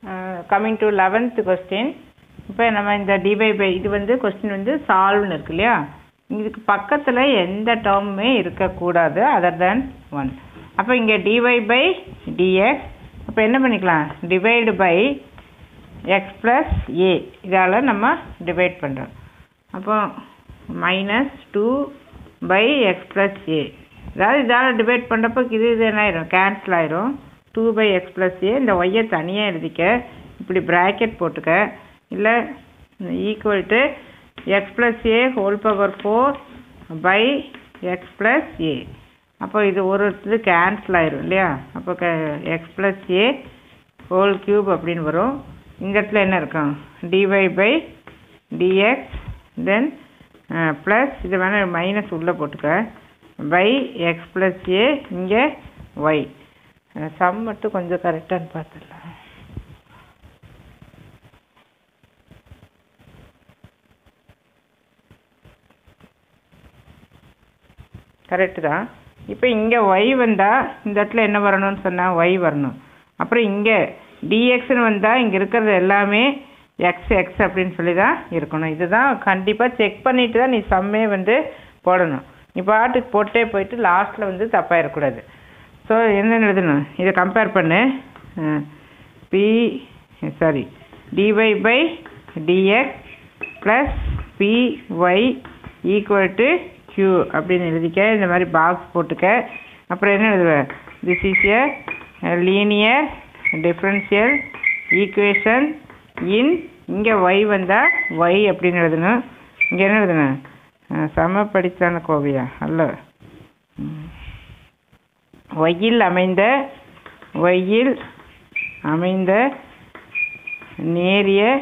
coming to eleventh question இப்போ நம்ம இந்த டிவை பை இது வந்து கொஸ்டின் வந்து சால்வ்னு இருக்கு இல்லையா இதுக்கு பக்கத்தில் எந்த டேர்முமே இருக்கக்கூடாது அதர் தேன் ஒன் அப்போ இங்கே டிவை பை டிஎக்ஸ் அப்போ என்ன பண்ணிக்கலாம் divide by x plus a இதால் நம்ம டிவைட் பண்ணுறோம் அப்போ minus two by x plus a அதாவது இதால் டிவைட் பண்ணுறப்போ இது இது என்ன ஆயிரும் கேன்சல் ஆயிரும் two by x plus a இந்த ஒய்யை தனியாக எழுதிக்க இப்படி ப்ராக்கெட் போட்டுக்க இல்லை equal to x plus a whole power four by x plus a அப்போ இது ஒரு இது கேன்சல் ஆயிரும் இல்லையா அப்போ க x plus a whole cube அப்படின்னு வரும் இந்த இடத்துல என்ன இருக்கும் dy by dx then plus இது வேணால் மைனஸ் உள்ளே போட்டுக்க பை எக்ஸ் ப்ளஸ் ஏ இங்கே ஒய் சம் மட்டும் கொஞ்சம் கரெக்டானு பார்த்துடலாம் கரெக்டு தான் இப்போ இங்கே ஒய் வந்தால் இந்த இடத்துல என்ன வரணும்னு சொன்னால் ஒய் வரணும் அப்புறம் இங்கே டிஎக்ஸ்னு வந்தால் இங்கே இருக்கிறது எல்லாமே எக்ஸ் எக்ஸ் அப்படின்னு சொல்லி தான் இருக்கணும் இதுதான் கண்டிப்பாக செக் பண்ணிட்டு தான் நீ சம்மே வந்து போடணும் நீ பாட்டுக்கு போட்டே போயிட்டு லாஸ்ட்டில் வந்து தப்பாயிடக்கூடாது ஸோ என்ன எழுதணும் இதை கம்பேர் பண்ணு P sorry dy by dx plus Py equal to Q அப்படின்னு எழுதிக்க இந்த மாதிரி பாக்ஸ் போட்டுக்க அப்புறம் என்ன எழுதுவேன் this is a linear differential equation in இங்கே ஒய் வந்தால் ஒய் அப்படின்னு எழுதணும் இங்கே என்ன எழுதணும் சமப்படித்தான கோவையா அல்ல ஒய்யில் அமைந்த ஒய்யில் அமைந்த நேரிய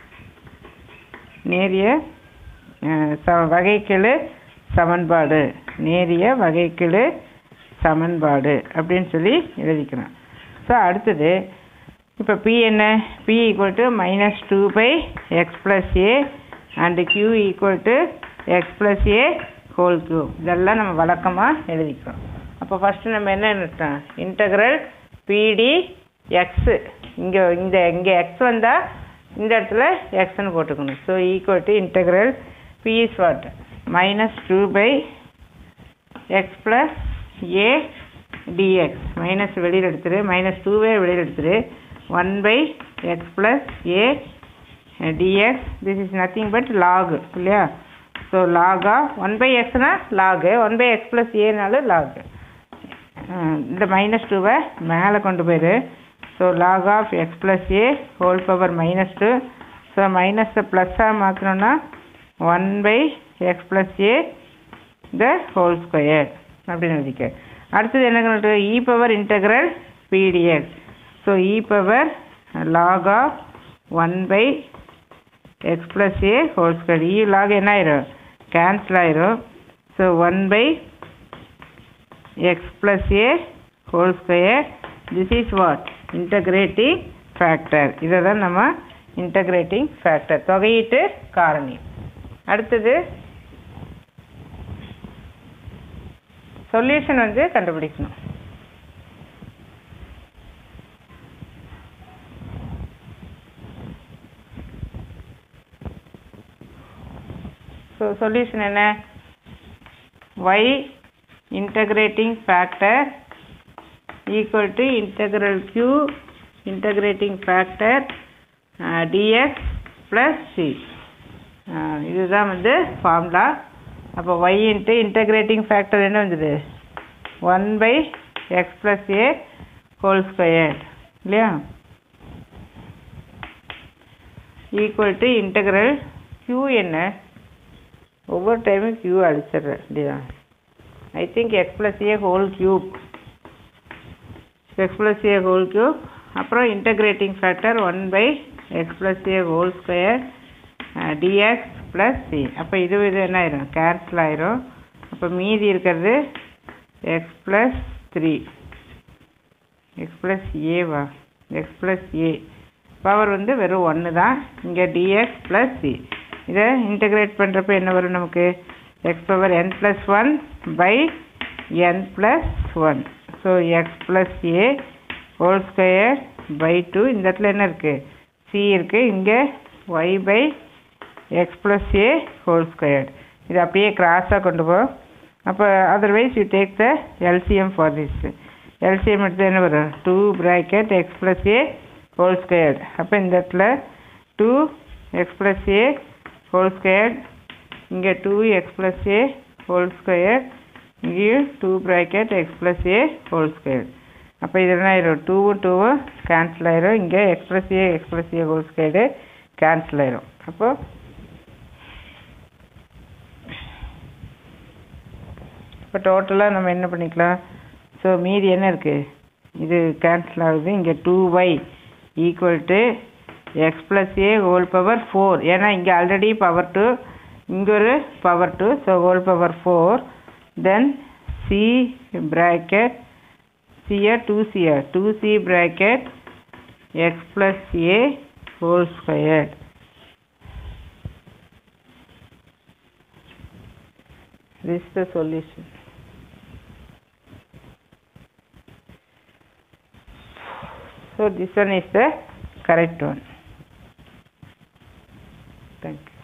நேரிய ச வகைக்கெழு சமன்பாடு நேரிய வகைக்கெழு சமன்பாடு அப்படின்னு சொல்லி எழுதிக்கணும் ஸோ அடுத்தது இப்போ பி என்ன P equal to minus two by x plus a and Q equal to x plus a whole cube இதெல்லாம் நம்ம வழக்கமாக எழுதிக்கிறோம் அப்போ ஃபஸ்ட்டு நம்ம என்ன எழுதிட்டோம் இன்டகிரல் பிடி எக்ஸு இங்கே இந்த இங்கே எக்ஸ் வந்தால் இந்த இடத்துல எக்ஸ்னு போட்டுக்கணும் so equal to integral P is what minus two by x plus a dx minus வெளியில் எடுத்துரு மைனஸ் டூவே வெளியில் எடுத்துரு one by x plus a dx this is nothing but log இல்லையா ஸோ லாகா ஒன் பை எக்ஸ்னா log one by x plus ஏனாலும் log இந்த மைனஸ் டூவை மேலே கொண்டு போயிரு so log of x plus a whole power minus two so மைனஸை ப்ளஸ்ஸாக மாற்றணுன்னா one by x plus a the whole square அப்படின்னு எழுதிக்க அடுத்தது என்ன கணக்கு e power integral Pdx so e power log of one by x plus a whole square e log என்ன ஆயிரும் கேன்சல் ஆயிரும் so one by x plus a whole square this is what integrating factor இதை தான் நம்ம integrating factor தொகையீட்டு காரணி அடுத்தது solution வந்து கண்டுபிடிக்கணும் ஸோ சொல்யூஷன் என்ன y integrating factor equal to integral q integrating factor uh, dx plus c uh, இதுதான் வந்து ஃபார்முலா அப்போ y இன்ட்டு இன்டகிரேட்டிங் ஃபேக்டர் என்ன வந்தது one by x plus a whole square இல்லையா ஈக்குவல் டு இன்டகிரல் q என்ன ஒவ்வொரு டைமும் q அடிச்சிடுறேன் இல்லையா I think x plus a whole cube x plus a whole cube அப்புறம் integrating factor 1 by x plus a whole square uh, dx plus c அப்போ இது இது என்ன ஆயிரும் கேன்சல் ஆயிரும் அப்போ மீதி இருக்கிறது x plus 3 x plus a வா x plus a பவர் வந்து வெறும் ஒன்று தான் இங்கே dx plus c இதை இன்டகிரேட் பண்ணுறப்ப என்ன வரும் நமக்கு x power n plus 1 by n plus 1 so x plus a whole square by two இந்த இடத்துல என்ன இருக்குது சி இருக்குது இங்கே y by x plus a whole squared இது அப்படியே கிராஸாக கொண்டு போ அப்போ otherwise you take the LCM for this LCM எடுத்து என்ன வரும் two bracket x plus a whole squared அப்போ இந்த இடத்துல two x plus a whole squared இங்கே two x plus a whole squared இங்கேயும் two bracket x plus a whole squared அப்போ இது என்ன ஆயிரும் டூவும் டூவும் கேன்சல் ஆயிரும் இங்கே x plus a x plus a whole squared cancel ஆயிரும் அப்போ இப்போ டோட்டலாக நம்ம என்ன பண்ணிக்கலாம் ஸோ மீதி என்ன இருக்குது இது கேன்சல் ஆகுது இங்கே two y equal to x plus a whole power four ஏன்னா இங்கே ஆல்ரெடி பவர் டூ இங்கே ஒரு power two so whole power four then C bracket சியர் டூ சியர் two C bracket x plus a whole squared this is the solution so this one is the correct one thank you